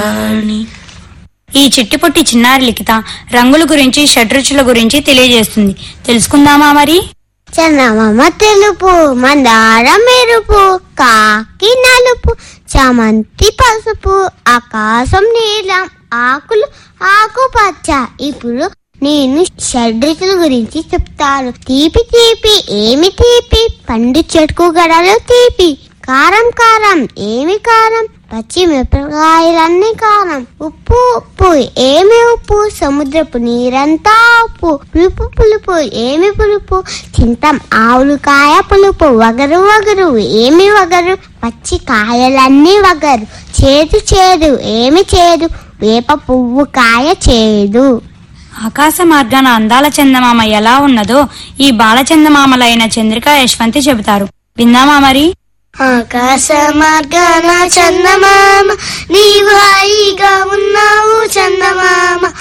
వాణి ఈ చిట్టిపొట్టి చిన్నారి లిఖిత రంగుల గురించి షడ్రుచుల గురించి తెలియజేస్తుంది తెలుసుకుందామా మరి చందమామ తెలుపు మందారం మెరుపు కాకి నలుపు చామంతి పసుపు ఆకాశం నీలం ఆకులు ఆకుపచ్చ ఇప్పుడు నేను షడ్రుచుల గురించి చెప్తాను తీపి తీపి ఏమి తీపి పండు చెట్టుకు గడలు తీపి కారం కారం ఏమి కారం పచ్చి మిరపకాయలన్నీ కారం ఉప్పు ఉప్పు ఏమి ఉప్పు సముద్రపు నీరంతా ఉప్పు పులుపు పులుపు ఏమి పులుపు చింతం ఆవులు కాయ పులుపు వగరు వగరు ఏమి వగరు పచ్చి కాయలన్నీ వగరు చేదు చేదు ఏమి చేదు వేప పువ్వు కాయ చేదు ఆకాశ మార్గాన అందాల చందమామ ఎలా ఉన్నదో ఈ బాల చందమామలైన చంద్రిక యశ్వంతి చెబుతారు విందామా మరి ఆకాశ మార్గాన చందమామ నీవు హాయి